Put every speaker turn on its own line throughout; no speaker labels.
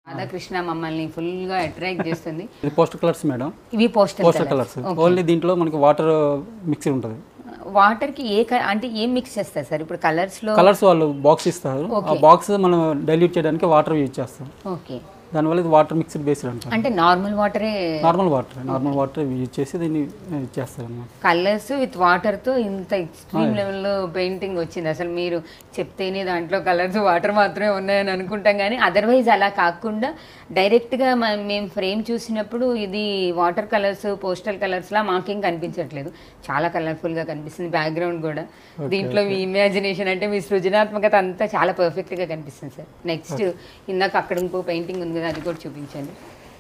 రాధాకృష్ణ మమ్మల్ని ఫుల్ గా అట్రాక్ట్ చేస్తుంది
ఇది పోస్టర్ కలర్స్ మేడం
ఇవి పోస్టర్
పోస్టర్ కలర్స్ ఓన్లీ దీంట్లో మనకి వాటర్ మిక్సర్ ఉంటుంది
వాటర్ కి ఏ క- అంటే ఏం మిక్స్ చేస్తారు సార్ ఇప్పుడు కలర్స్ లో
కలర్స్ వాళ్ళు బాక్స్ ఇస్తారు ఆ బాక్స్ మనం డైల్యూట్ చేయడానికి వాటర్ యూజ్ చేస్తాం
ఓకే
దానివల్ల ఇది వాటర్ మిక్స్డ్ బేస్డ్ అంటారు
అంటే నార్మల్ వాటరే
normal water normal water use చేసి దీన్ని ఇచ్చేస్తారు అన్నమాట
కలర్స్ విత్ వాటర్ తో ఇంత ఎక్స్ట్రీమ్ లెవెల్లో పెయింటింగ్ వచ్చింది అసలు మీరు చెప్తేనే దాంట్లో కలర్స్ వాటర్ మాత్రమే ఉన్నాయని అనుకుంటాం కానీ అదర్వైజ్ అలా కాకుండా డైరెక్ట్ గా మ- మేము ఫ్రేమ్ చూసినప్పుడు ఇది వాటర్ కలర్స్ పోస్టల్ కలర్స్ లా మాకేం కనిపించట్లేదు చాలా కలర్ఫుల్ గా కనిపిస్తుంది బ్యాక్గ్రౌండ్ కూడా దీంట్లో మీ ఇమాజినేషన్ అంటే మీ సృజనాత్మకత అంతా చాలా పర్ఫెక్ట్ గా కనిపిస్తుంది సార్ నెక్స్ట్ ఇందాక అక్కడ ఇంకో పెయింటింగ్ ఉంది కదా అది కూడా చూపించండి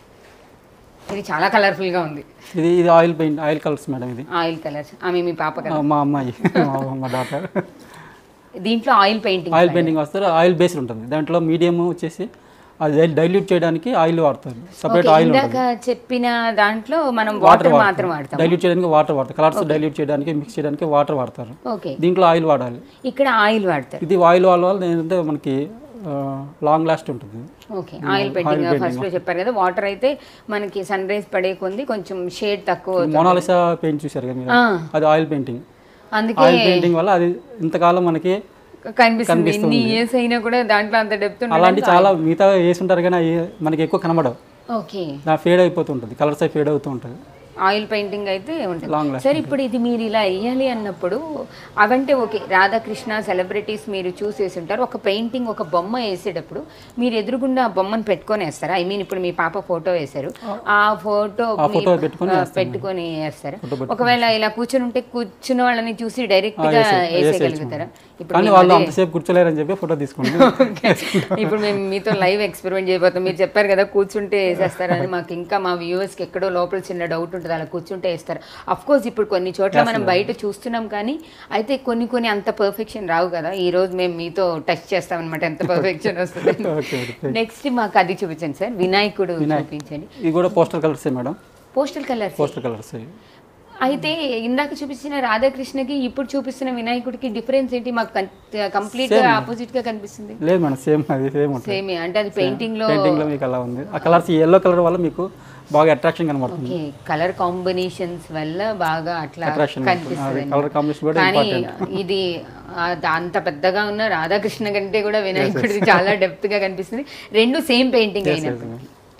ఇది చాలా కలర్ఫుల్ గా ఉంది
ఇది ఇది oil paint oil colours madam ఇది
ఆయిల్ కలర్స్ ఆమె మీ పాప కదా
ఆ, మా అమ్మాయి మా- మా డాటర్
దీంట్లో ఆయిల్ పెయింటింగ్
ఆయిల్ పెయింటింగ్ వస్తారు ఆయిల్ బేస్డ్ ఉంటుంది దాంట్లో మీడియం వచ్చేసి అది డైల్యూట్ చేయడానికి ఆయిల్ వాడతారు సపరేట్ ఆయిల్
ఇందాక చెప్పిన దాంట్లో మనం వాటర్ మాత్రం వాడతాం
డైల్యూట్ చేయడానికి వాటర్ వాడతారు కలర్స్ డైల్యూట్ చేయడానికి మిక్స్ చేయడానికి వాటర్ వాడతారు
ఓకే
దీంట్లో ఆయిల్ వాడాలి
ఇక్కడ ఆయిల్ వాడతారు
ఇది ఆయిల్ వాళ్ళ వల్ల ఏంటంటే మనకి లాంగ్ లాస్ట్ ఉంటుంది
ఓకే ఆయిల్ పెయింటింగ్ ఫస్ట్ లో చెప్పారు కదా వాటర్ అయితే మనకి సన్ రైజ్ పడే కొంది కొంచెం షేడ్ తక్కువ అవుతుంది.
మోనాలిసా పెయింట్ చూసారు కదా మీరు
ఆ,
అది ఆయిల్ పెయింటింగ్
అందుకే
ఆయిల్ పెయింటింగ్ వల్ల అది ఇంతకాలం మనకి
కనిపిస్తుంది ఎన్ని ఇయర్స్ అయినా కూడా దాంట్లో అంత డెప్త్
అలాంటి చాలా మిగతా వేసి ఉంటారు కానీ అవి మనకి ఎక్కువ కనబడవు
ఓకే
నా ఫేడ్ అయిపోతుంటుంది కలర్స్ అవి ఫేడ్ అవుతూ ఉంటుంది
ఆయిల్ పెయింటింగ్ అయితే ఉంటుంది
లాంగ్ లాస్ట్
సరే ఇప్పుడు ఇది మీరు ఇలా వేయాలి అన్నప్పుడు అవంటే ఓకే రాధాకృష్ణ సెలబ్రిటీస్ మీరు చూసేసి ఉంటారు ఒక పెయింటింగ్ ఒక బొమ్మ వేసేటప్పుడు మీరు ఎదురుగుండా ఆ బొమ్మను పెట్టుకొని వేస్తారా ఐ మీన్ ఇప్పుడు మీ పాప ఫోటో వేశారు ఆ ఫోటో
ఆ ఫోటో పెట్టుకొని
పెట్టుకొని వేస్తారా ఒకవేళ ఇలా కూర్చొని ఉంటే కూర్చున్న వాళ్ళని చూసి డైరెక్ట్ గా వేసేయగలుగుతారా ఇప్పుడు
కానీ వాళ్ళు అంతసేపు కూర్చోలేరని చెప్పి ఫోటో తీసుకుంటాం
ఓకే. ఇప్పుడు మేము మీతో లైవ్ ఎక్స్పెరిమెంట్ చేయబోతాం మీరు చెప్పారు కదా కూర్చుంటే వేసేస్తారని మాకు ఇంకా మా వ్యూవర్స్కి ఎక్కడో లోపల చిన్న డౌట్ ఉంటుంది అలా కూర్చుంటే వేస్తారు అఫ్ కోర్స్ ఇప్పుడు కొన్ని చోట్ల మనం బయట చూస్తున్నాం కానీ అయితే కొన్ని కొన్ని అంత పర్ఫెక్షన్ రావు కదా ఈ రోజు మేము మీతో టచ్ చేస్తాం అనమాట ఎంత పర్ఫెక్షన్ వస్తుంది
ఓకే ఓకే
నెక్స్ట్ మాకు అది చూపించండి సార్ వినాయకుడు చూపించండి
ఇది కూడా పోస్టర్ కలర్సే madam
postal colours
poster colours
అయితే ఇందాక చూపించిన రాధాకృష్ణకి ఇప్పుడు చూపిస్తున్న వినాయకుడికి డిఫరెన్స్ ఏంటి మాకు కంప్లీట్ గా ఆపోజిట్ గా కనిపిస్తుంది
లేదు మేడం సేమ్ అది సేమ్ ఉంటుంది
సేమ్ అంటే అది పెయింటింగ్ లో
పెయింటింగ్ లో మీకు అలా ఉంది ఆ కలర్స్ ఎల్లో కలర్ వల్ల మీకు బాగా అట్రాక్షన్ కనబడుతుంది
ఓకే కలర్ కాంబినేషన్స్ వల్ల బాగా అట్లా
అట్రాక్షన్
కనిపిస్తుంది
కలర్ కాంబినేషన్ కూడా
కానీ ఇది ఆ ద- అంత పెద్దగా ఉన్న రాధాకృష్ణ కంటే కూడా వినాయకుడిది చాలా డెప్త్ గా కనిపిస్తుంది రెండు సేమ్ పెయింటింగ్ అయినప్పుడు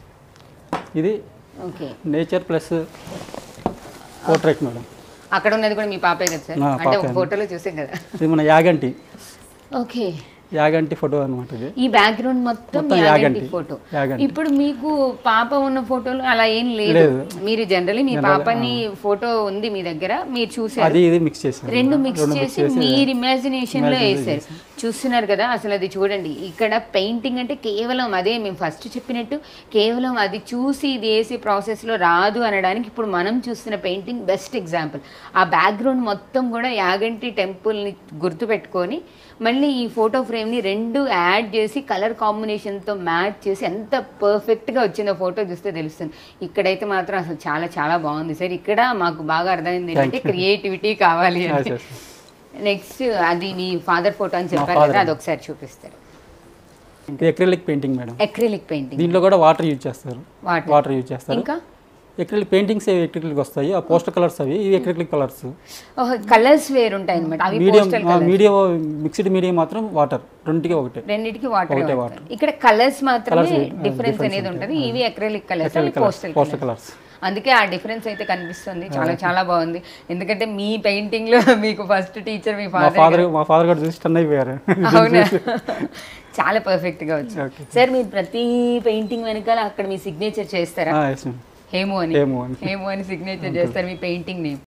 ఇది
okay
nature plus portrait madam
అక్కడ ఉన్నది కూడా మీ పాపే కదా సార్
నా
అంటే ఒక ఫోటోలో చూసాం కదా
ఇది మన యాగంటి
ఓకే
యాగంటి ఫోటో అనమాట ఇది
ఈ బ్యాక్గ్రౌండ్ మొత్తం
మొత్తం
యాగంటి
యాగంటి.
ఫోటో
యాగంటి.
ఇప్పుడు మీకు పాప ఉన్న ఫోటోలు అలా ఏం లేదు
లేదు.
మీరు జనరలీ మీ పాపని ఫోటో ఉంది మీ దగ్గర మీరు చూసారు
అది ఇది మిక్స్ చేసాం
రెండు మిక్స్ చేసి మీరు ఇమాజినేషన్ లో వేసారు చూస్తున్నారు కదా అసలు అది చూడండి ఇక్కడ పెయింటింగ్ అంటే కేవలం అదే మేము ఫస్ట్ చెప్పినట్టు కేవలం అది చూసి ఇది వేసే ప్రాసెస్ లో రాదు అనడానికి ఇప్పుడు మనం చూస్తున్న పెయింటింగ్ బెస్ట్ ఎగ్జాంపుల్ ఆ బ్యాక్గ్రౌండ్ మొత్తం కూడా యాగంటి టెంపుల్ ని గుర్తుపెట్టుకొని మళ్ళీ ఈ ఫోటో ఫ్రేమ్ ని రెండు యాడ్ చేసి కలర్ కాంబినేషన్ తో మ్యాచ్ చేసి ఎంత పర్ఫెక్ట్ గా వచ్చిందో ఫోటో చూస్తే తెలుస్తుంది ఇక్కడైతే మాత్రం అసలు చాలా చాలా బాగుంది సార్ ఇక్కడ మాకు బాగా అర్థమైంది ఏంటంటే క్రియేటివిటీ కావాలి అని
yes,
నెక్స్ట్ అది మీ ఫాదర్ ఫోటో అని చెప్పారు కదా అది ఒకసారి చూపిస్తారు
ఇది acrylic painting madam
acrylic painting
దీంట్లో కూడా వాటర్ యూజ్ చేస్తారు
వాటర్
వాటర్ యూజ్ చేస్తారు
ఇంకా
ఎక్రిలిక్ పెయింటింగ్స్ ఎక్రిలిక్ వస్తాయి ఆ పోస్టర్ కలర్స్ అవి ఇవి ఎక్రిలిక్ కలర్స్
కలర్స్ వేరు ఉంటాయి అనమాట అవి
medium
postal
medium mixed medium మాత్రం వాటర్ రెండుకి ఒకటే
రెండింటికి వాటర్ ఇక్కడ కలర్స్ మాత్రమే డిఫరెన్స్ అనేది ఉంటుంది ఇవి అక్రిలిక్ కలర్స్ అవి పోస్టల్
పోస్టర్ కలర్స్
అందుకే ఆ డిఫరెన్స్ అయితే కనిపిస్తుంది చాలా చాలా బాగుంది ఎందుకంటే మీ పెయింటింగ్ లో మీకు ఫస్ట్ టీచర్ మీ
మా
ఫాదర్
ఫాదర్ మా ఫాదర్ కూడా చూసి టన్ అయిపోయారు
అవునా చాలా పర్ఫెక్ట్ గా వచ్చింది
Okay.
సార్ మీరు ప్రతి పెయింటింగ్ వెనకాల అక్కడ మీ సిగ్నేచర్ చేస్తారా
ఆ, yes, ma'am.
హేము అని
హేము అని.
హేము అని సిగ్నేచర్ చేస్తారు మీ పెయింటింగ్ నేమ్